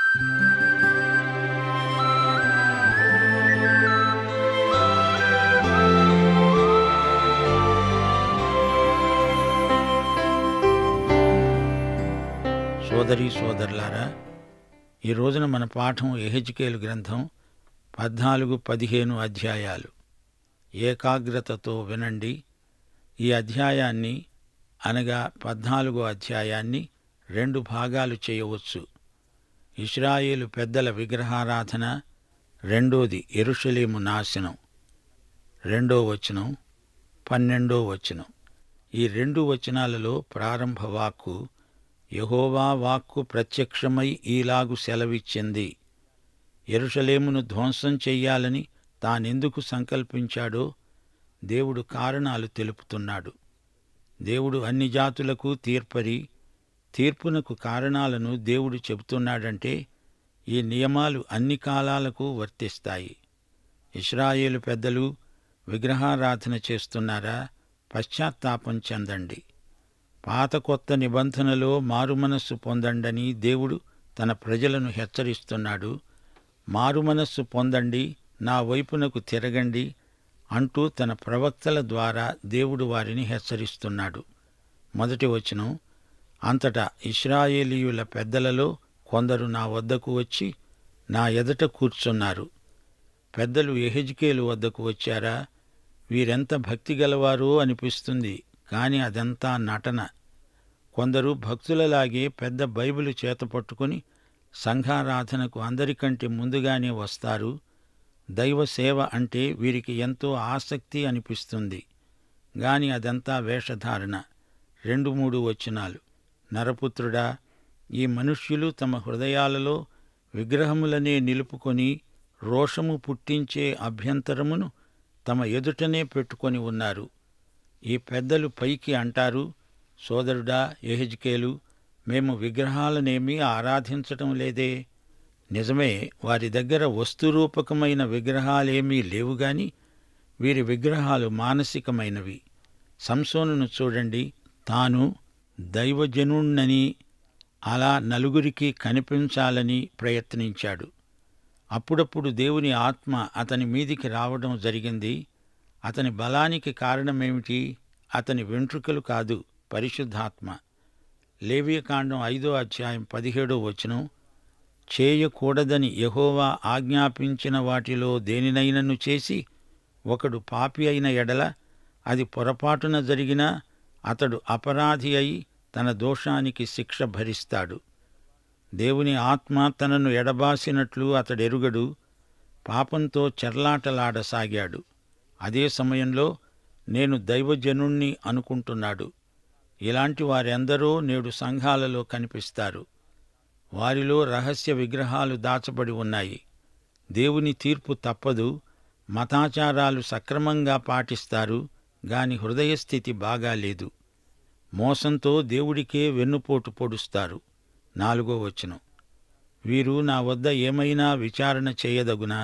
సోదరి సోదరులారా ఈ రోజున మన పాఠం ఎహెచ్కేలు గ్రంథం పద్నాలుగు పదిహేను అధ్యాయాలు ఏకాగ్రతతో వినండి ఈ అధ్యాయాన్ని అనగా పద్నాలుగో అధ్యాయాన్ని రెండు భాగాలు చేయవచ్చు ఇస్రాయేలు పెద్దల విగ్రహారాధన రెండోది ఎరుషలేము నాశనం రెండో వచనం పన్నెండో వచనం ఈ రెండు వచనాలలో ప్రారంభ వాక్కు యహోవా వాక్కు ప్రత్యక్షమై ఈలాగు సెలవిచ్చింది ఎరుషలేమును ధ్వంసం చెయ్యాలని తానెందుకు సంకల్పించాడో దేవుడు కారణాలు తెలుపుతున్నాడు దేవుడు అన్ని జాతులకు తీర్పరి తీర్పునకు కారణాలను దేవుడు చెబుతున్నాడంటే ఈ నియమాలు అన్ని కాలాలకు వర్తిస్తాయి ఇస్రాయేలు పెద్దలు విగ్రహారాధన చేస్తున్నారా పశ్చాత్తాపం చెందండి పాత కొత్త నిబంధనలో మారుమనస్సు పొందండని దేవుడు తన ప్రజలను హెచ్చరిస్తున్నాడు మారుమనస్సు పొందండి నా వైపునకు తిరగండి అంటూ తన ప్రవక్తల ద్వారా దేవుడు వారిని హెచ్చరిస్తున్నాడు మొదటి వచనం అంతటా ఇస్రాయేలీయుల పెద్దలలో కొందరు నా వద్దకు వచ్చి నా ఎదట కూర్చున్నారు పెద్దలు ఎహెజ్కేలు వద్దకు వచ్చారా వీరెంత భక్తి గలవారో అనిపిస్తుంది కాని అదంతా నటన కొందరు భక్తులలాగే పెద్ద బైబిలు చేత పట్టుకుని సంఘారాధనకు అందరికంటే ముందుగానే వస్తారు దైవ సేవ అంటే వీరికి ఎంతో ఆసక్తి అనిపిస్తుంది గాని అదంతా వేషధారణ రెండు మూడు వచనాలు నరపుత్రుడా ఈ మనుష్యులు తమ హృదయాలలో విగ్రహములనే నిలుపుకొని రోషము పుట్టించే అభ్యంతరమును తమ ఎదుటనే పెట్టుకొని ఉన్నారు ఈ పెద్దలు పైకి అంటారు సోదరుడా ఎహెజ్కేలు మేము విగ్రహాలనేమీ ఆరాధించటం లేదే నిజమే వారి దగ్గర వస్తురూపకమైన విగ్రహాలేమీ లేవు గాని వీరి విగ్రహాలు మానసికమైనవి సంసోనును చూడండి తాను దైవజనుణ్ణని అలా నలుగురికి కనిపించాలని ప్రయత్నించాడు అప్పుడప్పుడు దేవుని ఆత్మ అతని మీదికి రావడం జరిగింది అతని బలానికి కారణమేమిటి అతని వెంట్రుకలు కాదు పరిశుద్ధాత్మ లేవియకాండం ఐదో అధ్యాయం పదిహేడో వచనం చేయకూడదని యహోవా ఆజ్ఞాపించిన వాటిలో దేనినైనను చేసి ఒకడు పాపి అయిన ఎడల అది పొరపాటున జరిగినా అతడు అపరాధి అయి తన దోషానికి శిక్ష భరిస్తాడు దేవుని ఆత్మ తనను ఎడబాసినట్లు అతడెరుగడు పాపంతో చెర్లాటలాడసాగాడు అదే సమయంలో నేను దైవజనుణ్ణి అనుకుంటున్నాడు ఇలాంటి వారెందరో నేడు సంఘాలలో కనిపిస్తారు వారిలో రహస్య విగ్రహాలు దాచబడి ఉన్నాయి దేవుని తీర్పు తప్పదు మతాచారాలు సక్రమంగా పాటిస్తారు గాని హృదయస్థితి బాగాలేదు మోసంతో దేవుడికే వెన్నుపోటు పొడుస్తారు నాలుగో వచనం వీరు నా వద్ద ఏమైనా విచారణ చేయదగునా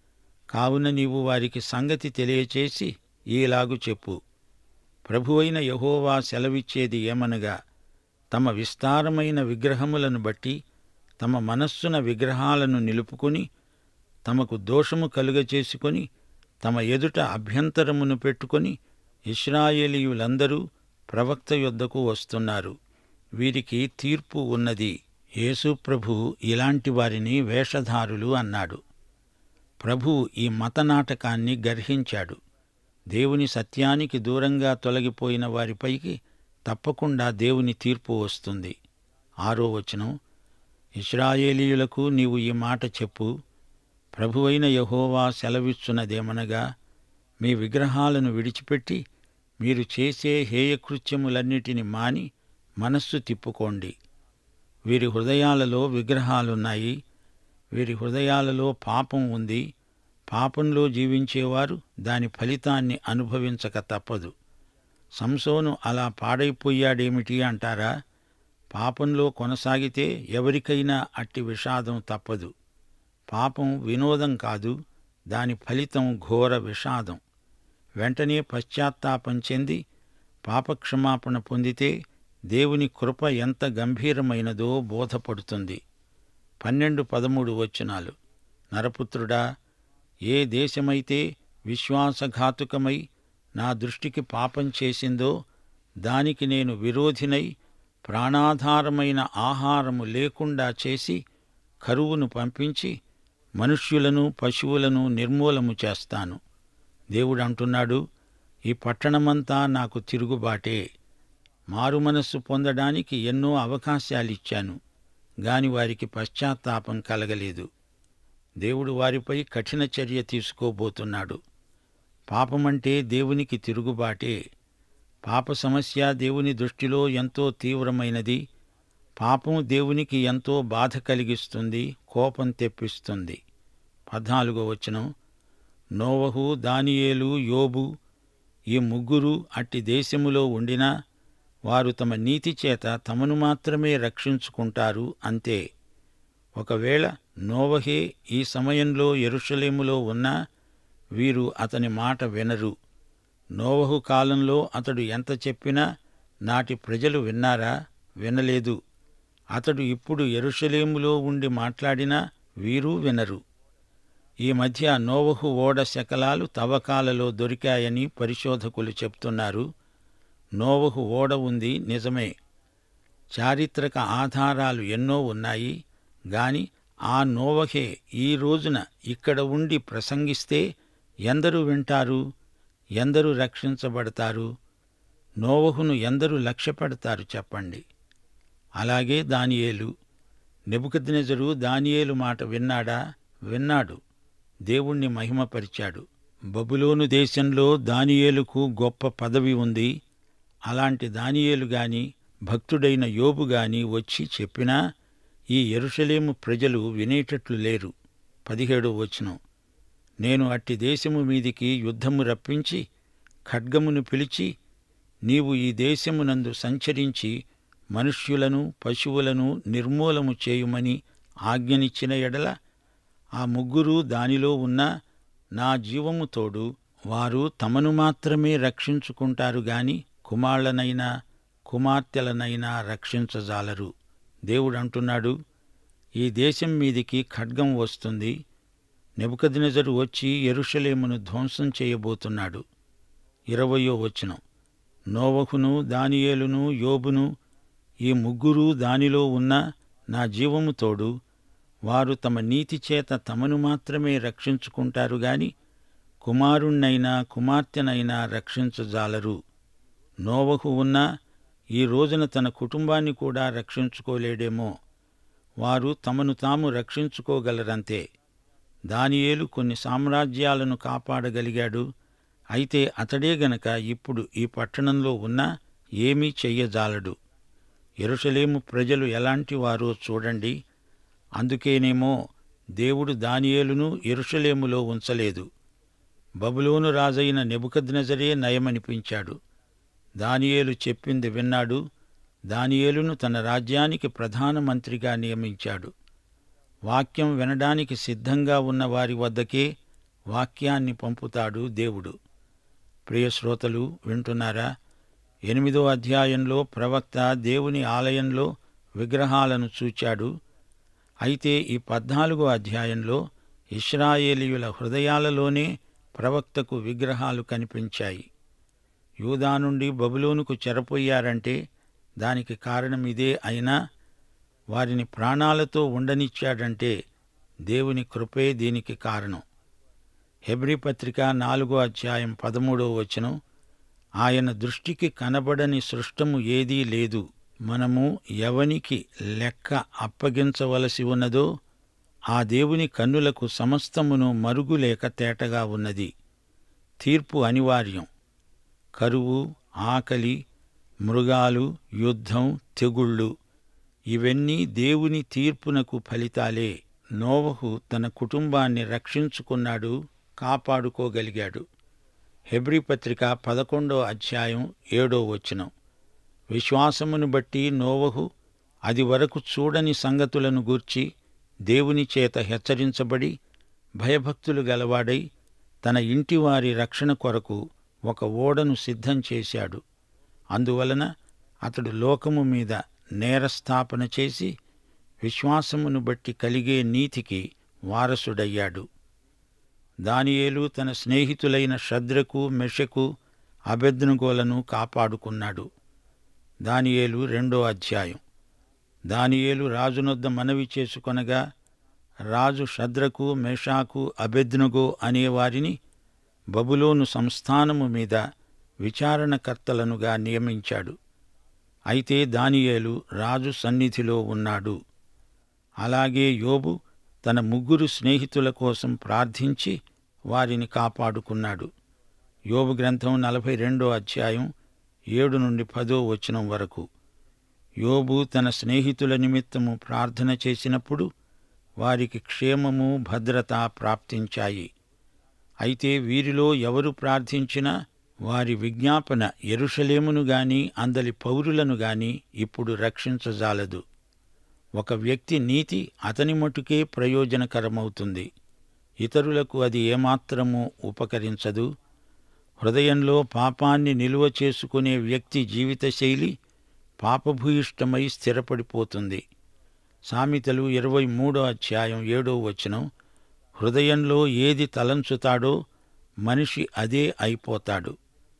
కావున నీవు వారికి సంగతి తెలియచేసి ఈలాగు చెప్పు ప్రభువైన యహోవా సెలవిచ్చేది ఏమనగా తమ విస్తారమైన విగ్రహములను బట్టి తమ మనస్సున విగ్రహాలను నిలుపుకొని తమకు దోషము కలుగచేసుకొని తమ ఎదుట అభ్యంతరమును పెట్టుకొని ఇస్రాయేలీయులందరూ ప్రవక్త యొద్దకు వస్తున్నారు వీరికి తీర్పు ఉన్నది యేసు ప్రభు ఇలాంటి వారిని వేషధారులు అన్నాడు ప్రభు ఈ మత నాటకాన్ని గర్హించాడు దేవుని సత్యానికి దూరంగా తొలగిపోయిన వారిపైకి తప్పకుండా దేవుని తీర్పు వస్తుంది ఆరో వచనం ఇస్రాయేలీయులకు నీవు ఈ మాట చెప్పు ప్రభువైన యహోవా సెలవిచ్చున్నదేమనగా మీ విగ్రహాలను విడిచిపెట్టి మీరు చేసే హేయకృత్యములన్నిటిని మాని మనస్సు తిప్పుకోండి వీరి హృదయాలలో విగ్రహాలున్నాయి వీరి హృదయాలలో పాపం ఉంది పాపంలో జీవించేవారు దాని ఫలితాన్ని అనుభవించక తప్పదు సంసోను అలా పాడైపోయాడేమిటి అంటారా పాపంలో కొనసాగితే ఎవరికైనా అట్టి విషాదం తప్పదు పాపం వినోదం కాదు దాని ఫలితం ఘోర విషాదం వెంటనే పశ్చాత్తాపం చెంది పాపక్షమాపణ పొందితే దేవుని కృప ఎంత గంభీరమైనదో బోధపడుతుంది పన్నెండు పదమూడు వచనాలు నరపుత్రుడా ఏ దేశమైతే విశ్వాసఘాతుకమై నా దృష్టికి పాపం చేసిందో దానికి నేను విరోధినై ప్రాణాధారమైన ఆహారము లేకుండా చేసి కరువును పంపించి మనుష్యులను పశువులను నిర్మూలము చేస్తాను దేవుడు అంటున్నాడు ఈ పట్టణమంతా నాకు తిరుగుబాటే మారుమనస్సు పొందడానికి ఎన్నో అవకాశాలిచ్చాను గాని వారికి పశ్చాత్తాపం కలగలేదు దేవుడు వారిపై కఠిన చర్య తీసుకోబోతున్నాడు పాపమంటే దేవునికి తిరుగుబాటే పాప సమస్య దేవుని దృష్టిలో ఎంతో తీవ్రమైనది పాపం దేవునికి ఎంతో బాధ కలిగిస్తుంది కోపం తెప్పిస్తుంది పద్నాలుగో వచనం నోవహు దానియేలు యోబు ఈ ముగ్గురు అట్టి దేశములో ఉండినా వారు తమ నీతి చేత తమను మాత్రమే రక్షించుకుంటారు అంతే ఒకవేళ నోవహే ఈ సమయంలో ఎరుషలేములో ఉన్నా వీరు అతని మాట వినరు నోవహు కాలంలో అతడు ఎంత చెప్పినా నాటి ప్రజలు విన్నారా వినలేదు అతడు ఇప్పుడు ఎరుషలేములో ఉండి మాట్లాడినా వీరూ వినరు ఈ మధ్య నోవహు ఓడ శకలాలు తవ్వకాలలో దొరికాయని పరిశోధకులు చెప్తున్నారు నోవహు ఓడ ఉంది నిజమే చారిత్రక ఆధారాలు ఎన్నో ఉన్నాయి గాని ఆ నోవహే ఈ రోజున ఇక్కడ ఉండి ప్రసంగిస్తే ఎందరు వింటారు ఎందరు రక్షించబడతారు నోవహును ఎందరు లక్ష్యపెడతారు చెప్పండి అలాగే దానియేలు నెబుకద్నెజరు దానియేలు మాట విన్నాడా విన్నాడు దేవుణ్ణి మహిమపరిచాడు బబులోను దేశంలో దానియేలుకు గొప్ప పదవి ఉంది అలాంటి దానియేలు గాని భక్తుడైన యోబు గాని వచ్చి చెప్పినా ఈ ఎరుషలేము ప్రజలు వినేటట్లు లేరు పదిహేడో వచనం నేను అట్టి దేశము మీదికి యుద్ధము రప్పించి ఖడ్గమును పిలిచి నీవు ఈ దేశమునందు సంచరించి మనుష్యులను పశువులను నిర్మూలము చేయుమని ఆజ్ఞనిచ్చిన ఎడల ఆ ముగ్గురు దానిలో ఉన్న నా జీవము తోడు వారు తమను మాత్రమే రక్షించుకుంటారు గాని కుమారులనైనా కుమార్తెలనైనా రక్షించజాలరు దేవుడు అంటున్నాడు ఈ దేశం మీదికి ఖడ్గం వస్తుంది నెబుకద్నెజరు వచ్చి ఎరుషలేమును ధ్వంసం చేయబోతున్నాడు ఇరవయో వచనం నోవహును దానియేలును యోబును ఈ ముగ్గురు దానిలో ఉన్న నా జీవము తోడు వారు తమ నీతి చేత తమను మాత్రమే రక్షించుకుంటారు గాని కుమారుణ్ణైనా కుమార్తెనైనా రక్షించజాలరు నోవహు ఉన్నా ఈ రోజున తన కుటుంబాన్ని కూడా రక్షించుకోలేడేమో వారు తమను తాము రక్షించుకోగలరంతే దానియేలు కొన్ని సామ్రాజ్యాలను కాపాడగలిగాడు అయితే అతడే గనక ఇప్పుడు ఈ పట్టణంలో ఉన్నా ఏమీ చెయ్యజాలడు ఎరుషలేము ప్రజలు ఎలాంటి వారో చూడండి అందుకేనేమో దేవుడు దానియేలును ఎరుషలేములో ఉంచలేదు బబులోను రాజైన నెబుకద్నెజరే నయమనిపించాడు దానియేలు చెప్పింది విన్నాడు దానియేలును తన రాజ్యానికి ప్రధానమంత్రిగా నియమించాడు వాక్యం వినడానికి సిద్ధంగా ఉన్న వారి వద్దకే వాక్యాన్ని పంపుతాడు దేవుడు ప్రియ శ్రోతలు వింటున్నారా ఎనిమిదో అధ్యాయంలో ప్రవక్త దేవుని ఆలయంలో విగ్రహాలను చూచాడు అయితే ఈ పద్నాలుగో అధ్యాయంలో ఇస్రాయేలీయుల హృదయాలలోనే ప్రవక్తకు విగ్రహాలు కనిపించాయి యూదా నుండి బబులోనుకు చెరపోయారంటే దానికి కారణం ఇదే అయినా వారిని ప్రాణాలతో ఉండనిచ్చాడంటే దేవుని కృపే దీనికి కారణం హెబ్రి పత్రిక నాలుగో అధ్యాయం పదమూడో వచనం ఆయన దృష్టికి కనబడని సృష్టము ఏదీ లేదు మనము ఎవనికి లెక్క అప్పగించవలసి ఉన్నదో ఆ దేవుని కన్నులకు సమస్తమును మరుగులేక తేటగా ఉన్నది తీర్పు అనివార్యం కరువు ఆకలి మృగాలు యుద్ధం తెగుళ్ళు ఇవన్నీ దేవుని తీర్పునకు ఫలితాలే నోవహు తన కుటుంబాన్ని రక్షించుకున్నాడు కాపాడుకోగలిగాడు హెబ్రి పత్రిక పదకొండో అధ్యాయం ఏడో వచనం విశ్వాసమును బట్టి నోవహు అది వరకు చూడని సంగతులను గూర్చి దేవుని చేత హెచ్చరించబడి భయభక్తులు గలవాడై తన ఇంటివారి రక్షణ కొరకు ఒక ఓడను సిద్ధం చేశాడు అందువలన అతడు లోకము మీద నేరస్థాపన చేసి విశ్వాసమును బట్టి కలిగే నీతికి వారసుడయ్యాడు దానియేలు తన స్నేహితులైన షద్రకు మెషకు అబెద్నుగోలను కాపాడుకున్నాడు దానియేలు రెండో అధ్యాయం దానియేలు రాజునొద్ద మనవి చేసుకొనగా రాజు షద్రకు మేషాకు అబెద్నుగో అనేవారిని బబులోను సంస్థానము మీద విచారణకర్తలనుగా నియమించాడు అయితే దానియేలు రాజు సన్నిధిలో ఉన్నాడు అలాగే యోబు తన ముగ్గురు స్నేహితుల కోసం ప్రార్థించి వారిని కాపాడుకున్నాడు యోబు గ్రంథం నలభై రెండో అధ్యాయం ఏడు నుండి పదో వచనం వరకు యోబు తన స్నేహితుల నిమిత్తము ప్రార్థన చేసినప్పుడు వారికి క్షేమము భద్రత ప్రాప్తించాయి అయితే వీరిలో ఎవరు ప్రార్థించినా వారి విజ్ఞాపన ఎరుషలేమును గాని అందలి పౌరులను గాని ఇప్పుడు రక్షించజాలదు ఒక వ్యక్తి నీతి అతని మటుకే ప్రయోజనకరమవుతుంది ఇతరులకు అది ఏమాత్రమూ ఉపకరించదు హృదయంలో పాపాన్ని నిలువ చేసుకునే వ్యక్తి జీవితశైలి పాపభూయిష్టమై స్థిరపడిపోతుంది సామెతలు ఇరవై మూడో అధ్యాయం ఏడో వచనం హృదయంలో ఏది తలంచుతాడో మనిషి అదే అయిపోతాడు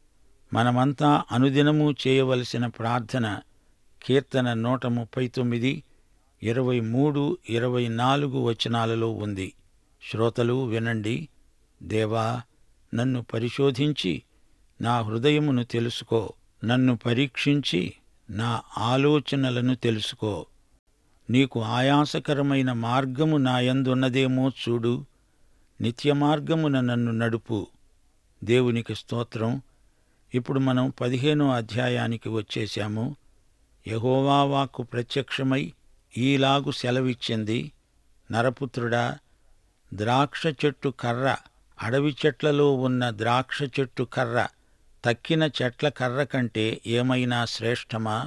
మనమంతా అనుదినము చేయవలసిన ప్రార్థన కీర్తన నూట ముప్పై తొమ్మిది ఇరవై మూడు ఇరవై నాలుగు వచనాలలో ఉంది శ్రోతలు వినండి దేవా నన్ను పరిశోధించి నా హృదయమును తెలుసుకో నన్ను పరీక్షించి నా ఆలోచనలను తెలుసుకో నీకు ఆయాసకరమైన మార్గము నాయందున్నదేమో చూడు నిత్య మార్గమున నన్ను నడుపు దేవునికి స్తోత్రం ఇప్పుడు మనం పదిహేనో అధ్యాయానికి వచ్చేశాము యహోవా వాక్కు ప్రత్యక్షమై ఈలాగు సెలవిచ్చింది నరపుత్రుడా ద్రాక్ష చెట్టు కర్ర అడవి చెట్లలో ఉన్న ద్రాక్ష చెట్టు కర్ర తక్కిన చెట్ల కర్ర కంటే ఏమైనా శ్రేష్టమా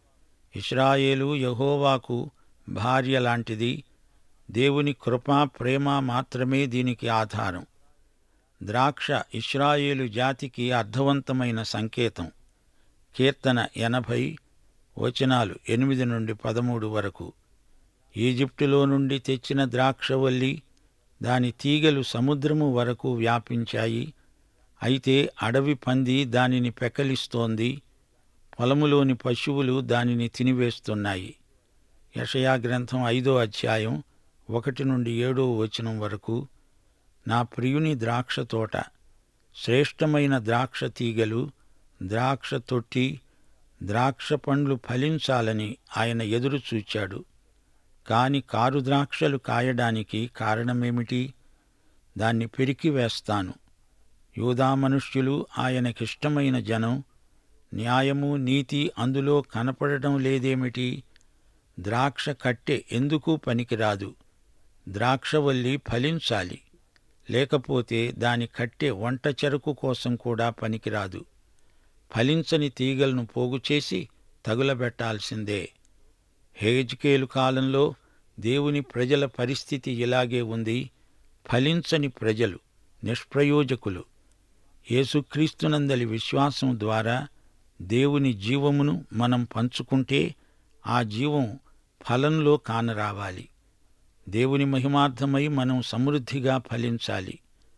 ఇస్రాయేలు యహోవాకు భార్య లాంటిది దేవుని కృప ప్రేమ మాత్రమే దీనికి ఆధారం ద్రాక్ష ఇస్రాయేలు జాతికి అర్థవంతమైన సంకేతం కీర్తన ఎనభై వచనాలు ఎనిమిది నుండి పదమూడు వరకు ఈజిప్టులో నుండి తెచ్చిన ద్రాక్షవల్లి దాని తీగలు సముద్రము వరకు వ్యాపించాయి అయితే అడవి పంది దానిని పెకలిస్తోంది పొలములోని పశువులు దానిని తినివేస్తున్నాయి యషయా గ్రంథం ఐదో అధ్యాయం ఒకటి నుండి ఏడో వచనం వరకు నా ప్రియుని ద్రాక్ష తోట శ్రేష్టమైన ద్రాక్ష తీగలు ద్రాక్ష తొట్టి ద్రాక్ష పండ్లు ఫలించాలని ఆయన ఎదురు చూచాడు కాని కారు ద్రాక్షలు కాయడానికి కారణమేమిటి దాన్ని పెరికి వేస్తాను యూదా మనుష్యులు ఆయనకిష్టమైన జనం న్యాయము నీతి అందులో కనపడటం లేదేమిటి ద్రాక్ష కట్టె ఎందుకు పనికిరాదు ద్రాక్షవల్లి ఫలించాలి లేకపోతే దాని కట్టె వంట చెరకు కోసం కూడా పనికిరాదు ఫలించని తీగలను పోగు చేసి తగులబెట్టాల్సిందే హేజ్కేలు కాలంలో దేవుని ప్రజల పరిస్థితి ఇలాగే ఉంది ఫలించని ప్రజలు నిష్ప్రయోజకులు యేసుక్రీస్తునందలి విశ్వాసం ద్వారా దేవుని జీవమును మనం పంచుకుంటే ఆ జీవం ఫలంలో కానరావాలి దేవుని మహిమార్థమై మనం సమృద్ధిగా ఫలించాలి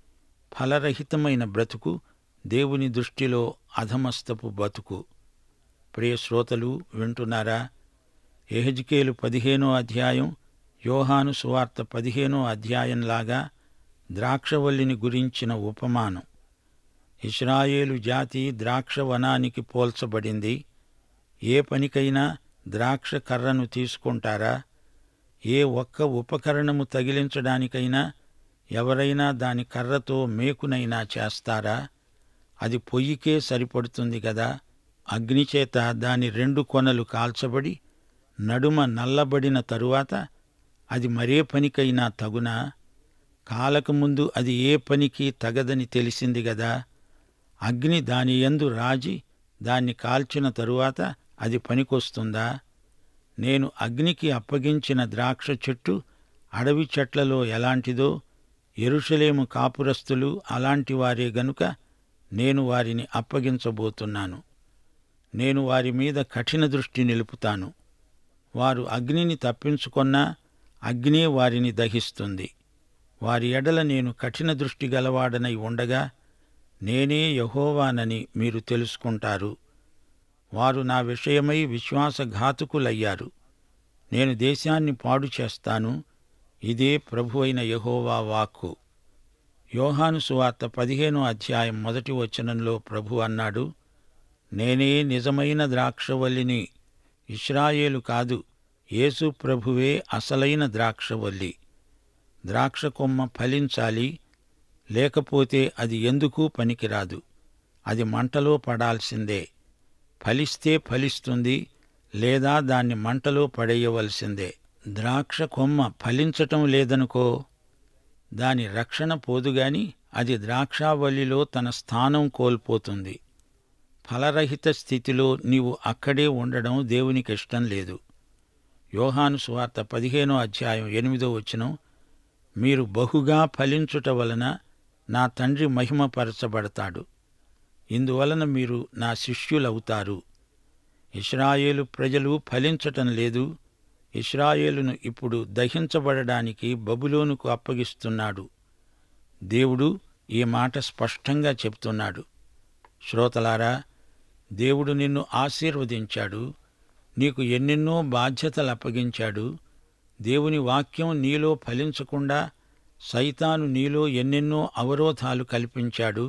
ఫలరహితమైన బ్రతుకు దేవుని దృష్టిలో అధమస్తపు బతుకు ప్రియ శ్రోతలు వింటున్నారా ఎహజ్కేలు పదిహేనో అధ్యాయం యోహాను సువార్త పదిహేనో అధ్యాయంలాగా ద్రాక్షవల్లిని గురించిన ఉపమానం ఇస్రాయేలు జాతి ద్రాక్ష వనానికి పోల్చబడింది ఏ పనికైనా ద్రాక్ష కర్రను తీసుకుంటారా ఏ ఒక్క ఉపకరణము తగిలించడానికైనా ఎవరైనా దాని కర్రతో మేకునైనా చేస్తారా అది పొయ్యికే సరిపడుతుంది గదా అగ్నిచేత దాని రెండు కొనలు కాల్చబడి నడుమ నల్లబడిన తరువాత అది మరే పనికైనా తగునా కాలకముందు అది ఏ పనికి తగదని తెలిసింది గదా అగ్ని దాని యందు రాజి దాన్ని కాల్చిన తరువాత అది పనికొస్తుందా నేను అగ్నికి అప్పగించిన ద్రాక్ష చెట్టు అడవి చెట్లలో ఎలాంటిదో ఎరుషలేము కాపురస్తులు అలాంటి వారే గనుక నేను వారిని అప్పగించబోతున్నాను నేను వారి మీద కఠిన దృష్టి నిలుపుతాను వారు అగ్నిని తప్పించుకొన్నా అగ్నే వారిని దహిస్తుంది వారి ఎడల నేను కఠిన దృష్టి గలవాడనై ఉండగా నేనే యహోవానని మీరు తెలుసుకుంటారు వారు నా విషయమై విశ్వాసఘాతుకులయ్యారు నేను దేశాన్ని పాడు చేస్తాను ఇదే ప్రభు అయిన యహోవా వాక్కు యోహాను సువార్త పదిహేనో అధ్యాయం మొదటి వచనంలో ప్రభు అన్నాడు నేనే నిజమైన ద్రాక్షవల్లిని ఇస్రాయేలు కాదు యేసు ప్రభువే అసలైన ద్రాక్షవల్లి ద్రాక్ష కొమ్మ ఫలించాలి లేకపోతే అది ఎందుకు పనికిరాదు అది మంటలో పడాల్సిందే ఫలిస్తే ఫలిస్తుంది లేదా దాన్ని మంటలో పడేయవలసిందే ద్రాక్ష కొమ్మ ఫలించటం లేదనుకో దాని రక్షణ పోదుగాని అది ద్రాక్షావల్లిలో తన స్థానం కోల్పోతుంది ఫలరహిత స్థితిలో నీవు అక్కడే ఉండడం దేవునికి ఇష్టం లేదు యోహాను సువార్త పదిహేనో అధ్యాయం ఎనిమిదో వచనం మీరు బహుగా ఫలించుట వలన నా తండ్రి మహిమపరచబడతాడు ఇందువలన మీరు నా శిష్యులవుతారు ఇస్రాయేలు ప్రజలు ఫలించటం లేదు ఇస్రాయేలును ఇప్పుడు దహించబడడానికి బబులోనుకు అప్పగిస్తున్నాడు దేవుడు ఈ మాట స్పష్టంగా చెప్తున్నాడు శ్రోతలారా దేవుడు నిన్ను ఆశీర్వదించాడు నీకు ఎన్నెన్నో బాధ్యతలు అప్పగించాడు దేవుని వాక్యం నీలో ఫలించకుండా సైతాను నీలో ఎన్నెన్నో అవరోధాలు కల్పించాడు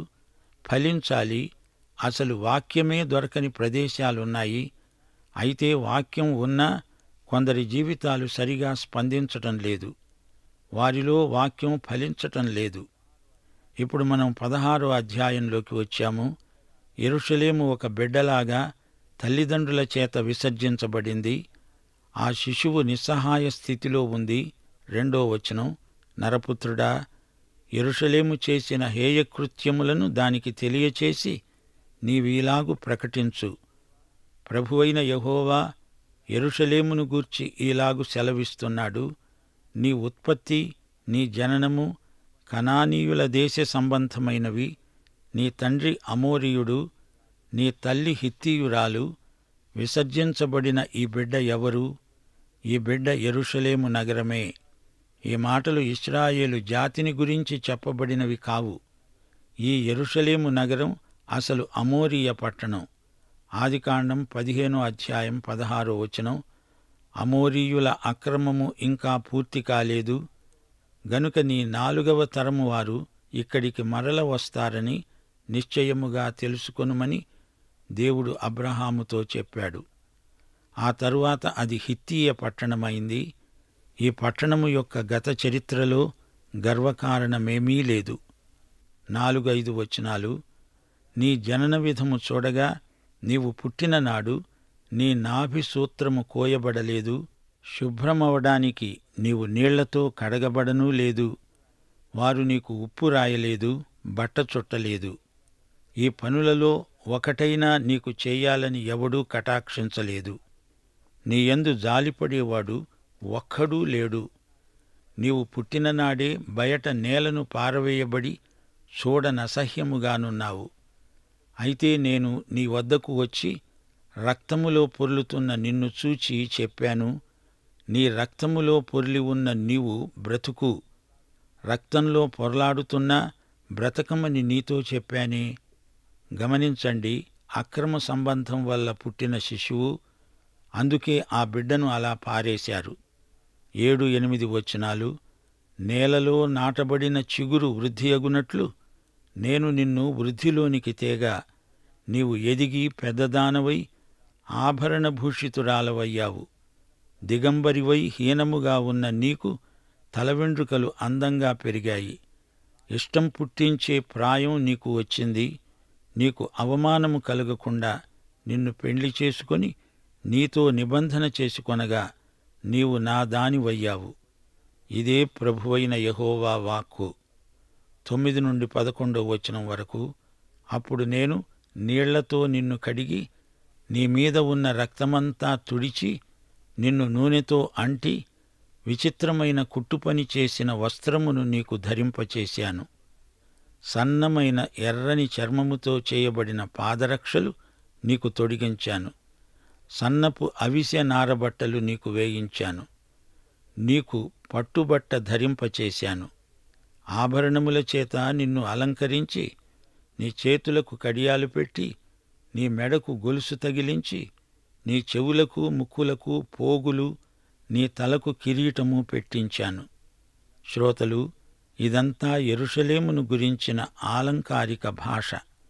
ఫలించాలి అసలు వాక్యమే దొరకని ప్రదేశాలున్నాయి అయితే వాక్యం ఉన్నా కొందరి జీవితాలు సరిగా స్పందించటం లేదు వారిలో వాక్యం ఫలించటం లేదు ఇప్పుడు మనం పదహారో అధ్యాయంలోకి వచ్చాము ఎరుషలేము ఒక బిడ్డలాగా తల్లిదండ్రుల చేత విసర్జించబడింది ఆ శిశువు నిస్సహాయ స్థితిలో ఉంది రెండో వచనం నరపుత్రుడా ఎరుషలేము చేసిన హేయకృత్యములను దానికి తెలియచేసి నీవీలాగు ప్రకటించు ప్రభువైన యహోవా ఎరుషలేమును గూర్చి ఈలాగు సెలవిస్తున్నాడు నీ ఉత్పత్తి నీ జననము కనానీయుల దేశ సంబంధమైనవి నీ తండ్రి అమోరియుడు నీ తల్లి హిత్తీయురాలు విసర్జించబడిన ఈ బిడ్డ ఎవరు ఈ బిడ్డ ఎరుషలేము నగరమే ఈ మాటలు ఇస్రాయేలు జాతిని గురించి చెప్పబడినవి కావు ఈ ఎరుషలేము నగరం అసలు అమోరీయ పట్టణం ఆదికాండం పదిహేనో అధ్యాయం పదహారో వచనం అమోరీయుల అక్రమము ఇంకా పూర్తి కాలేదు గనుక నీ నాలుగవ తరము వారు ఇక్కడికి మరల వస్తారని నిశ్చయముగా తెలుసుకొనుమని దేవుడు అబ్రహాముతో చెప్పాడు ఆ తరువాత అది హిత్తీయ పట్టణమైంది ఈ పట్టణము యొక్క గత చరిత్రలో గర్వకారణమేమీ లేదు నాలుగైదు వచనాలు నీ జనన విధము చూడగా నీవు పుట్టిన నాడు నీ నాభి సూత్రము కోయబడలేదు శుభ్రమవడానికి నీవు నీళ్లతో కడగబడనూ లేదు వారు నీకు ఉప్పు రాయలేదు బట్ట చుట్టలేదు ఈ పనులలో ఒకటైనా నీకు చేయాలని ఎవడూ కటాక్షించలేదు నీ యందు జాలిపడేవాడు ఒక్కడూ లేడు నీవు పుట్టిన నాడే బయట నేలను పారవేయబడి చూడనసహ్యముగానున్నావు అయితే నేను నీ వద్దకు వచ్చి రక్తములో పొర్లుతున్న నిన్ను చూచి చెప్పాను నీ రక్తములో పొర్లి ఉన్న నీవు బ్రతుకు రక్తంలో పొరలాడుతున్నా బ్రతకమని నీతో చెప్పానే గమనించండి అక్రమ సంబంధం వల్ల పుట్టిన శిశువు అందుకే ఆ బిడ్డను అలా పారేశారు ఏడు ఎనిమిది వచనాలు నేలలో నాటబడిన చిగురు వృద్ధి అగునట్లు నేను నిన్ను వృద్ధిలోనికి తేగా నీవు ఎదిగి పెద్దదానవై ఆభరణభూషితురాలవయ్యావు దిగంబరివై హీనముగా ఉన్న నీకు తలవెండ్రుకలు అందంగా పెరిగాయి ఇష్టం పుట్టించే ప్రాయం నీకు వచ్చింది నీకు అవమానము కలగకుండా నిన్ను పెండ్లి చేసుకొని నీతో నిబంధన చేసుకొనగా నీవు నా దానివయ్యావు ఇదే ప్రభువైన యహోవా వాక్కు తొమ్మిది నుండి పదకొండో వచనం వరకు అప్పుడు నేను నీళ్లతో నిన్ను కడిగి నీ మీద ఉన్న రక్తమంతా తుడిచి నిన్ను నూనెతో అంటి విచిత్రమైన కుట్టుపని చేసిన వస్త్రమును నీకు ధరింపచేశాను సన్నమైన ఎర్రని చర్మముతో చేయబడిన పాదరక్షలు నీకు తొడిగించాను సన్నపు అవిసె నారబట్టలు నీకు వేయించాను నీకు పట్టుబట్ట ధరింపచేశాను ఆభరణముల చేత నిన్ను అలంకరించి నీ చేతులకు కడియాలు పెట్టి నీ మెడకు గొలుసు తగిలించి నీ చెవులకు ముక్కులకు పోగులు నీ తలకు కిరీటము పెట్టించాను శ్రోతలు ఇదంతా ఎరుషలేమును గురించిన ఆలంకారిక భాష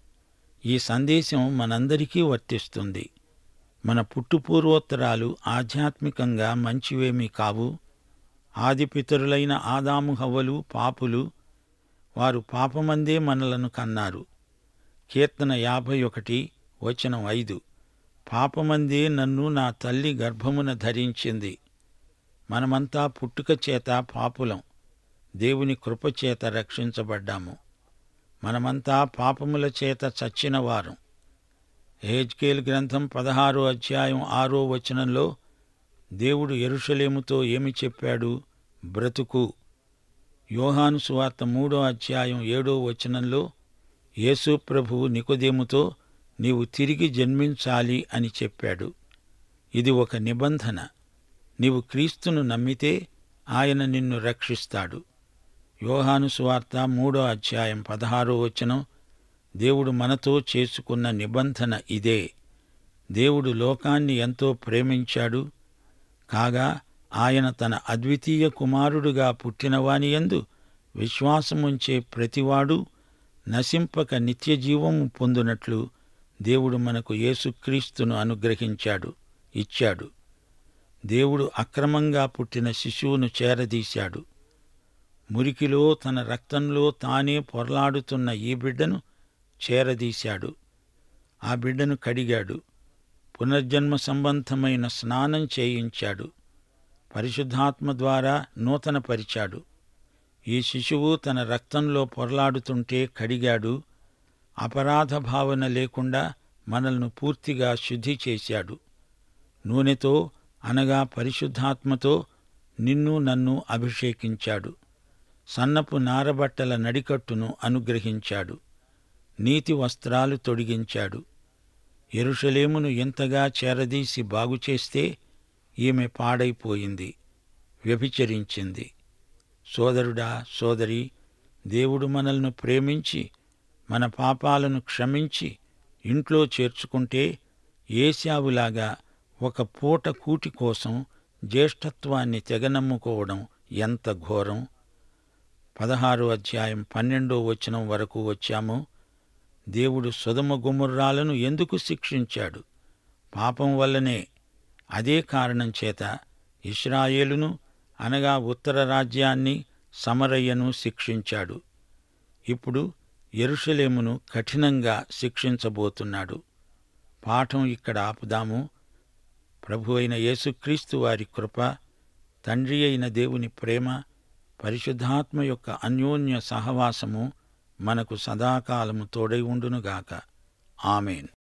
ఈ సందేశం మనందరికీ వర్తిస్తుంది మన పుట్టుపూర్వోత్తరాలు ఆధ్యాత్మికంగా మంచివేమీ కావు ఆదిపితరులైన ఆదాము హవ్వలు పాపులు వారు పాపమందే మనలను కన్నారు కీర్తన యాభై ఒకటి వచనం ఐదు పాపమందే నన్ను నా తల్లి గర్భమున ధరించింది మనమంతా పుట్టుక చేత పాపులం దేవుని కృపచేత రక్షించబడ్డాము మనమంతా పాపముల చేత చచ్చినవారం హేజ్కేల్ గ్రంథం పదహారో అధ్యాయం ఆరో వచనంలో దేవుడు ఎరుషలేముతో ఏమి చెప్పాడు బ్రతుకు యోహాను సువార్త మూడో అధ్యాయం ఏడో వచనంలో యేసు ప్రభువు నికోదేముతో నీవు తిరిగి జన్మించాలి అని చెప్పాడు ఇది ఒక నిబంధన నీవు క్రీస్తును నమ్మితే ఆయన నిన్ను రక్షిస్తాడు యోహాను సువార్త మూడో అధ్యాయం పదహారో వచనం దేవుడు మనతో చేసుకున్న నిబంధన ఇదే దేవుడు లోకాన్ని ఎంతో ప్రేమించాడు కాగా ఆయన తన అద్వితీయ కుమారుడుగా పుట్టినవాని యందు విశ్వాసముంచే ప్రతివాడు నశింపక నిత్యజీవము పొందునట్లు దేవుడు మనకు యేసుక్రీస్తును అనుగ్రహించాడు ఇచ్చాడు దేవుడు అక్రమంగా పుట్టిన శిశువును చేరదీశాడు మురికిలో తన రక్తంలో తానే పొర్లాడుతున్న ఈ బిడ్డను చేరదీశాడు ఆ బిడ్డను కడిగాడు పునర్జన్మ సంబంధమైన స్నానం చేయించాడు పరిశుద్ధాత్మ ద్వారా నూతనపరిచాడు ఈ శిశువు తన రక్తంలో పొరలాడుతుంటే కడిగాడు అపరాధ భావన లేకుండా మనల్ని పూర్తిగా శుద్ధి చేశాడు నూనెతో అనగా పరిశుద్ధాత్మతో నిన్ను నన్ను అభిషేకించాడు సన్నపు నారబట్టల నడికట్టును అనుగ్రహించాడు నీతి వస్త్రాలు తొడిగించాడు ఎరుషలేమును ఎంతగా చేరదీసి బాగుచేస్తే ఈమె పాడైపోయింది వ్యభిచరించింది సోదరుడా సోదరి దేవుడు మనల్ని ప్రేమించి మన పాపాలను క్షమించి ఇంట్లో చేర్చుకుంటే ఏశావులాగా ఒక పూట కూటి కోసం జ్యేష్ఠత్వాన్ని తెగనమ్ముకోవడం ఎంత ఘోరం పదహారో అధ్యాయం పన్నెండో వచనం వరకు వచ్చాము దేవుడు సుధమ గుముర్రాలను ఎందుకు శిక్షించాడు పాపం వల్లనే అదే కారణం చేత ఇస్రాయేలును అనగా ఉత్తర రాజ్యాన్ని సమరయ్యను శిక్షించాడు ఇప్పుడు ఎరుషలేమును కఠినంగా శిక్షించబోతున్నాడు పాఠం ఇక్కడ ఆపుదాము ప్రభు అయిన యేసుక్రీస్తు వారి కృప తండ్రి అయిన దేవుని ప్రేమ పరిశుద్ధాత్మ యొక్క అన్యోన్య సహవాసము మనకు సదాకాలము తోడై ఉండునుగాక ఆమెన్